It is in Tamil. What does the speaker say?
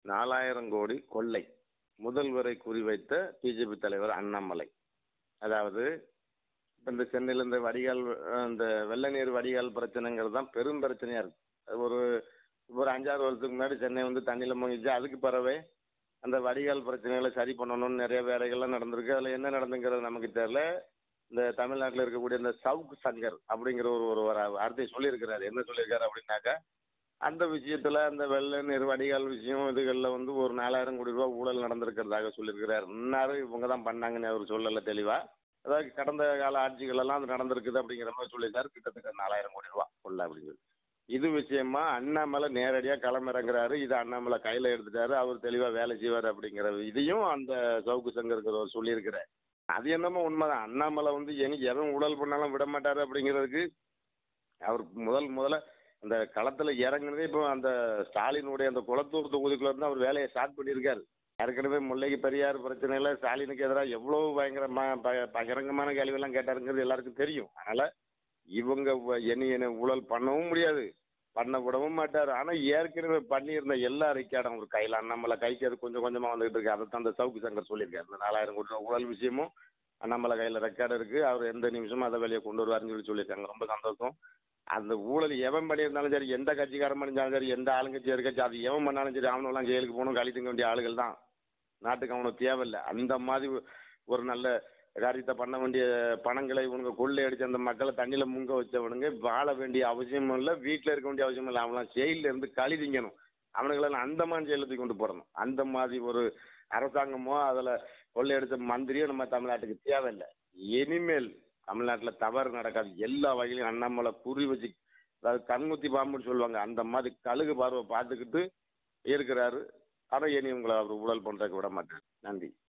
நாலாயிரம் கோடி கொள்ளை முதல்வரை குறிவைத்த பிஜேபி தலைவர் அண்ணாமலை அதாவது இப்ப இந்த சென்னையில் இந்த வடிகால் அஹ், இந்த வெள்ள நீர் வடிகால் பிரச்சனைங்கிறது தான் பெரும் பிரச்சனையாக இருக்குது ஒரு ஒரு அஞ்சாறு வருஷத்துக்கு முன்னாடி சென்னை வந்து தண்ணியில் முங்கிச்சு அதுக்கு பிறவே அந்த வடிகால் பிரச்சனைகளை சரி பண்ணணும்னு நிறைய வேலைகள்லாம் நடந்திருக்கு அதில் என்ன நடந்துங்கிறது நமக்கு தெரியல இந்த தமிழ்நாட்டில் இருக்கக்கூடிய இந்த சவுக் சங்கர் அப்படிங்கிற ஒரு ஒரு ஒரு வார்த்தையை சொல்லியிருக்கிறாரு என்ன சொல்லியிருக்காரு அப்படின்னாக்கா அந்த விஷயத்தில் அந்த வெள்ள நீர் வடிகால் விஷயம் இதுகளில் வந்து ஒரு நாலாயிரம் கோடி ரூபா ஊழல் நடந்திருக்கிறதாக சொல்லியிருக்கிறார் இன்னாரு இவங்க தான் பண்ணாங்கன்னு அவர் சொல்லலை தெளிவாக அதாவது கடந்த கால ஆட்சிகளெல்லாம் அது நடந்திருக்குது அப்படிங்கிற மாதிரி சொல்லியிருக்காரு கிட்டத்தட்ட நாலாயிரம் கோடி ரூபா கொள்ள அப்படின்னு சொல்லி இது விஷயமா அண்ணாமலை நேரடியாக களமிறங்குறாரு இது அண்ணாமலை கையில் எடுத்துட்டாரு அவர் தெளிவாக வேலை செய்வார் அப்படிங்கிற இதையும் அந்த சவுக்கு சங்கருக்கிறவர் சொல்லியிருக்கிறார் அது என்னமோ உண்மைதான் அண்ணாமலை வந்து எனக்கு எவன் ஊழல் பண்ணாலும் விட மாட்டாரு அப்படிங்கிறதுக்கு அவர் முதல் முதல்ல அந்த களத்தில் இறங்குனதே இப்போ அந்த ஸ்டாலினுடைய அந்த குளத்தூர் தொகுதிக்குள்ள இருந்து அவர் வேலையை ஸ்டார்ட் பண்ணியிருக்காரு ஏற்கனவே முல்லைக்கு பெரியார் பிரச்சனையில் ஸ்டாலினுக்கு எதிராக எவ்வளோ பயங்கரமாக ப பகிரங்கமான கேள்வியெல்லாம் கேட்டாருங்கிறது எல்லாருக்கும் தெரியும் அதனால் இவங்க வ- இனி என்ன ஊழல் பண்ணவும் முடியாது பண்ண விடவும் மாட்டார் ஆனால் ஏற்கனவே பண்ணியிருந்த எல்லா ரெக்கார்டும் ஒரு கையில் அண்ணாமலை கைக்கு அது கொஞ்சம் கொஞ்சமாக வந்துகிட்டு இருக்கு அதை தான் அந்த சவுக்கு சங்கர் சொல்லியிருக்காரு இந்த நாலாயிரம் கோடி ரூபா ஊழல் விஷயமும் அண்ணாமலை கையில் ரெக்கார்டு இருக்குது அவர் எந்த நிமிஷமும் அதை வெளியே கொண்டு வருவாருன்னு சொல்லி சொல்லியிருக்காங்க ரொம்ப சந்தோஷம் அந்த ஊழல் எவன் பண்ணியிருந்தாலும் சரி எந்த கட்சிக்காரன் பண்ணியிருந்தாலும் சரி எந்த ஆளுங்கட்சி இருக்கட்சி அது எவன் பண்ணாலும் சரி அவனெல்லாம் ஜெயிலுக்கு போகணும் கழி திங்க வேண்டிய ஆளுகள் தான் நாட்டுக்கு அவனுக்கு தேவையில்லை அந்த மாதிரி ஒரு நல்ல காரியத்தை பண்ண வேண்டிய பணங்களை இவனுங்க கொள்ளையடிச்சு அந்த மக்களை தண்ணியில் முங்க வச்சவனுங்க வாழ வேண்டிய அவசியமும் இல்லை வீட்டில் இருக்க வேண்டிய அவசியமும் இல்லை அவன்லாம் ஜெயிலில் இருந்து கழி திங்கணும் அவனுங்களெல்லாம் அந்தமான் ஜெயிலத்துக்கு கொண்டு போடணும் அந்த மாதிரி ஒரு அரசாங்கமோ அதில் கொள்ளையடிச்ச மந்திரியோ நம்ம தமிழ்நாட்டுக்கு தேவையில்லை இனிமேல் தமிழ்நாட்டில் தவறு நடக்காது எல்லா வகையிலும் அண்ணாமலை குறி வச்சு அதாவது கண்முத்தி பாம்புன்னு சொல்லுவாங்க அந்த மாதிரி கழுகு பார்வை பார்த்துக்கிட்டு இருக்கிறாரு ஆனால் இனி உங்களை அவர் ஊழல் பண்ணுறதுக்கு விட மாட்டார் நன்றி